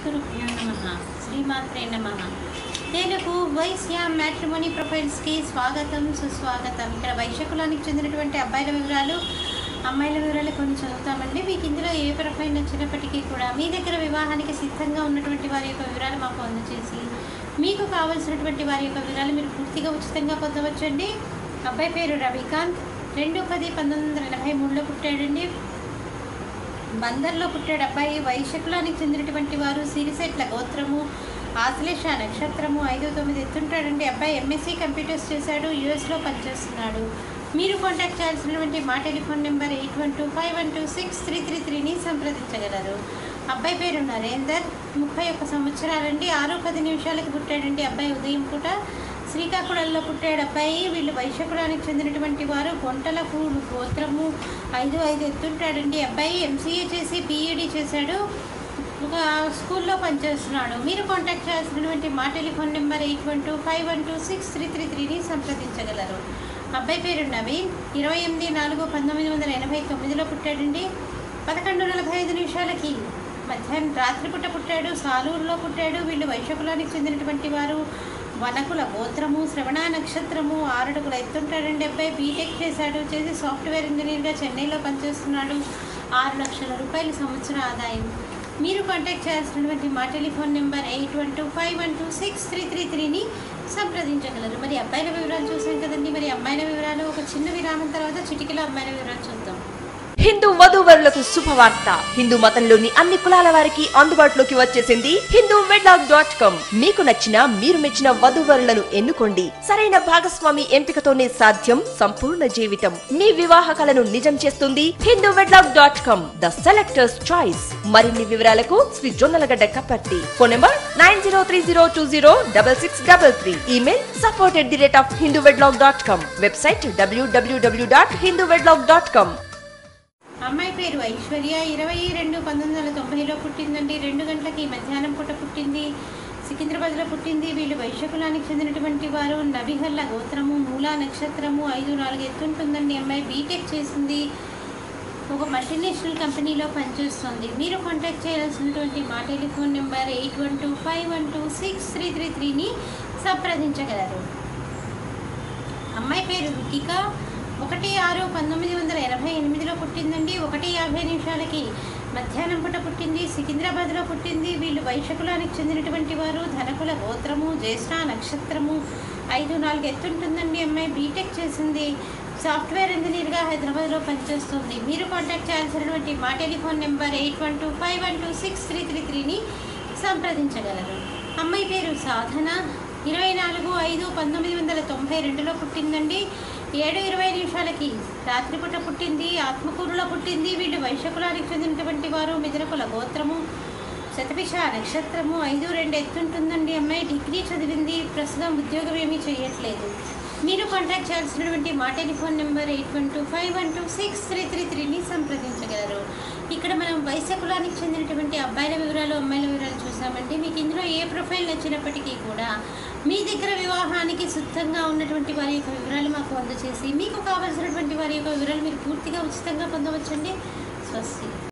గురుభ్యో నమ శ్రీమాత్రే నమ తెలుగు వైశ్య మ్యాట్రిమోనీ ప్రొఫైల్స్కి స్వాగతం సుస్వాగతం ఇక్కడ వైశ్యకులానికి చెందినటువంటి అబ్బాయిల వివరాలు అమ్మాయిల వివరాలు కొన్ని చదువుతామండి మీకు ఇందులో ఏ ప్రొఫైల్ నచ్చినప్పటికీ కూడా మీ దగ్గర వివాహానికి సిద్ధంగా ఉన్నటువంటి వారి యొక్క వివరాలు మాకు అందజేసి మీకు కావాల్సినటువంటి వారి యొక్క వివరాలు మీరు పూర్తిగా ఉచితంగా పొందవచ్చండి అబ్బాయి పేరు రవికాంత్ రెండు పది పంతొమ్మిది వందల ఎనభై మూడులో పుట్టాడండి బందర్లో పుట్టాడు అబ్బాయి వైశ్యకులానికి చెందినటువంటి వారు సిరిసెట్ల గోత్రము ఆశ్లేష నక్షత్రము ఐదు తొమ్మిది ఎత్తుంటాడండి అబ్బాయి ఎంఎస్సీ కంప్యూటర్స్ చేశాడు యూఎస్లో పనిచేస్తున్నాడు మీరు కాంటాక్ట్ చేయాల్సినటువంటి మా telephone number eight one two five one two six three three త్రీని సంప్రదించగలరు అబ్బాయి పేరు నరేందర్ ముప్పై ఒక్క సంవత్సరాలండి ఆరు పది నిమిషాలకి పుట్టాడండి అబ్బాయి ఉదయం పూట శ్రీకాకుళంలో పుట్టాడు అబ్బాయి వీళ్ళు వైశ్యకులానికి చెందినటువంటి వారు గొంటల పూలు గోత్రము ఐదు ఐదు ఎత్తుంటాడండి అబ్బాయి ఎంసీఏ చేసి బీఈడీ చేశాడు ఒక స్కూల్లో పనిచేస్తున్నాడు మీరు కాంటాక్ట్ చేయాల్సినటువంటి మా telephone number eight one two five one two six three three త్రీని సంప్రదించగలరు అబ్బాయి పేరు నవీన్ ఇరవై ఎనిమిది నాలుగు పంతొమ్మిది వందల ఎనభై తొమ్మిదిలో పుట్టాడండి పదకొండు నలభై ఐదు నిమిషాలకి మధ్యాహ్నం రాత్రిపూట పుట్టాడు సాలూరులో పుట్టాడు వీళ్ళు వైశ్యకులానికి చెందినటువంటి వారు వనకుల గోత్రము శ్రవణ నక్షత్రము ఆరడుగుల ఎత్తుంటాడండి అబ్బాయి బీటెక్ చేశాడు చేసి సాఫ్ట్వేర్ ఇంజనీర్గా చెన్నైలో పనిచేస్తున్నాడు ఆరు లక్షల రూపాయల సంవత్సర ఆదాయం మీరు కాంటాక్ట్ చేయాల్సినటువంటి మా telephone number eight one two five one two six three three త్రీని సంప్రదించగలరు మరి అబ్బాయిల వివరాలు చూసాం కదండి మరి అమ్మాయిల వివరాలు ఒక చిన్న విరామం తర్వాత చిటికలో అమ్మాయిల వివరాలు చూద్దాం హిందూ వధూవరులకు శుభవార్త హిందూ మతంలోని అన్ని కులాల వారికి అందుబాటులోకి వచ్చేసింది హిందూ వెడ్లాక్ డాట్ కామ్ మీకు నచ్చిన మీరు మెచ్చిన వధూవరులను ఎన్నుకోండి సరైన భాగస్వామి ఎంపికతోనే సాధ్యం సంపూర్ణ జీవితం మీ వివాహ కలను నిజం చేస్తుంది Hindu wedlock dot com the selectors choice మరిన్ని వివరాలకు Shri Jonnalagadda Kapparthi phone number nine zero three zero two zero double six double three email support at the rate of Hindu wedlock dot com website డబ్ల్యూడబ్ల్యూడబ్ల్యూ dot Hindu wedlock dot com అమ్మాయి పేరు ఐశ్వర్య ఇరవై రెండు పంతొమ్మిది వందల తొంభైలో పుట్టిందండి రెండు గంటలకి మధ్యాహ్నం పూట పుట్టింది సికింద్రాబాద్లో పుట్టింది వీళ్ళు వైశ్యకులానికి చెందినటువంటి వారు నబిహల్ల గోత్రము మూలా నక్షత్రము ఐదు నాలుగు ఎత్తుంటుందండి అమ్మాయి బీటెక్ చేసింది ఒక మల్టీనేషనల్ కంపెనీలో పనిచేస్తుంది మీరు కాంటాక్ట్ చేయాల్సినటువంటి మా telephone number eight one two five one two six three three త్రీని సంప్రదించగలరు అమ్మాయి పేరు రుతిక ఒకటి ఆరు పంతొమ్మిది వందల ఎనభై ఎనిమిదిలో పుట్టిందండి ఒకటి యాభై నిమిషాలకి మధ్యాహ్నం పూట పుట్టింది సికింద్రాబాద్లో పుట్టింది వీళ్ళు వైశ్యకులానికి చెందినటువంటి వారు ధనకుల గోత్రము జ్యేష్ఠ నక్షత్రము ఐదు నాలుగు ఎత్తుంటుందండి అమ్మాయి బీటెక్ చేసింది సాఫ్ట్వేర్ ఇంజనీర్గా హైదరాబాద్లో పనిచేస్తుంది మీరు కాంటాక్ట్ చేయాల్సినటువంటి మా telephone number eight one two five one two six three three త్రీని సంప్రదించగలరు అమ్మాయి పేరు సాధన ఇరవై నాలుగు ఐదు పంతొమ్మిది వందల తొంభై రెండులో పుట్టిందండి ఏడు ఇరవై నిమిషాలకి రాత్రిపూట పుట్టింది ఆత్మకూరులో పుట్టింది వీళ్ళు వైశ్యకులానికి చెందినటువంటి వారు మిదనకుల గోత్రము శతభిష నక్షత్రము ఐదు రెండు ఎత్తుంటుందండి అమ్మాయి డిగ్రీ చదివింది ప్రస్తుతం ఉద్యోగం ఏమీ చేయట్లేదు మీరు కాంటాక్ట్ చేయాల్సినటువంటి మా telephone number eight one two five one two six three three త్రీని సంప్రదించగలరు ఇక్కడ మనం వైశ్య కులానికి చెందినటువంటి అబ్బాయిల వివరాలు అమ్మాయిల వివరాలు చూసామండి మీకు ఇందులో ఏ ప్రొఫైల్ నచ్చినప్పటికీ కూడా మీ దగ్గర వివాహానికి సిద్ధంగా ఉన్నటువంటి వారి యొక్క వివరాలు మాకు అందజేసి మీకు కావాల్సినటువంటి వారి యొక్క వివరాలు మీరు పూర్తిగా ఉచితంగా పొందవచ్చండి స్వస్తి